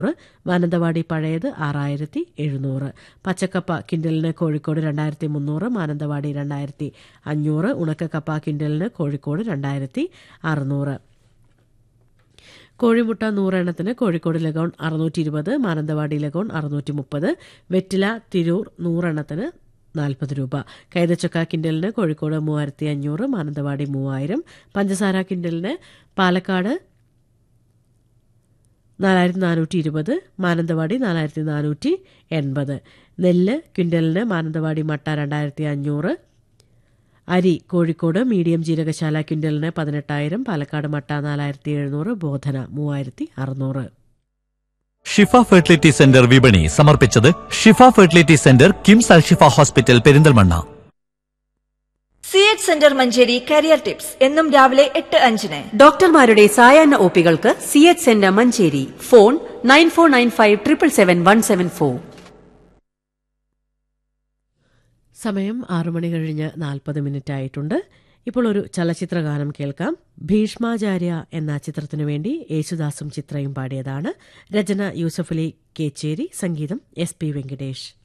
മാനന്തവാടി പഴയത് ആറായിരത്തി എഴുന്നൂറ് പച്ചക്കപ്പ കിൻഡലിന് കോഴിക്കോട് രണ്ടായിരത്തി മുന്നൂറ് മാനന്തവാടി രണ്ടായിരത്തി അഞ്ഞൂറ് ഉണക്കക്കപ്പ കിൻഡലിന് കോഴിക്കോട് രണ്ടായിരത്തി അറുന്നൂറ് കോഴിമുട്ട നൂറെണ്ണത്തിന് കോഴിക്കോട് ലഗോൺ അറുന്നൂറ്റി ഇരുപത് മാനന്തവാടി ലഗോൺ അറുന്നൂറ്റി മുപ്പത് വെറ്റില തിരൂർ നൂറെണ്ണത്തിന് നാൽപ്പത് രൂപ കൈതച്ചക്ക കിൻഡലിന് കോഴിക്കോട് മൂവായിരത്തി അഞ്ഞൂറ് മാനന്തവാടി മൂവായിരം പഞ്ചസാര കിൻഡലിന് പാലക്കാട് നാലായിരത്തി നാനൂറ്റി ഇരുപത് മാനന്തവാടി നാലായിരത്തി നാനൂറ്റി എൺപത് നെല്ല് ക്വിൻ്റലിന് മാനന്തവാടി മട്ട രണ്ടായിരത്തി അഞ്ഞൂറ് അരി കോഴിക്കോട് മീഡിയം ജീരകശാല ക്വിൻ്റലിന് പതിനെട്ടായിരം പാലക്കാട് മട്ട നാലായിരത്തി എഴുന്നൂറ് ബോധന മൂവായിരത്തി അറുന്നൂറ് ഷിഫ ഫെർട്ടിലിറ്റി സെന്റർ വിപണി സമർപ്പിച്ചത് Shifa fertility centre KIMS Alshifa hospital Perinthalmanna C H centre Manjeri career tips എന്നും രാവിലെ എട്ട് അഞ്ചിന് ഡോക്ടർമാരുടെ സായാഹ്ന ഒപികൾക്ക് C H centre Manjeri phone nine four nine five triple seven one seven four സമയം ആറു മണി കഴിഞ്ഞ് നാൽപ്പത് മിനിറ്റ് ആയിട്ടുണ്ട് ഇപ്പോൾ ഒരു ചലച്ചിത്ര ഗാനം കേൾക്കാം ഭീഷ്മാചാര്യ എന്ന ചിത്രത്തിനു വേണ്ടി യേശുദാസും ചിത്രയും പാടിയതാണ് രചന യൂസഫലി കേച്ചേരി സംഗീതം എസ് പി വെങ്കടേഷ്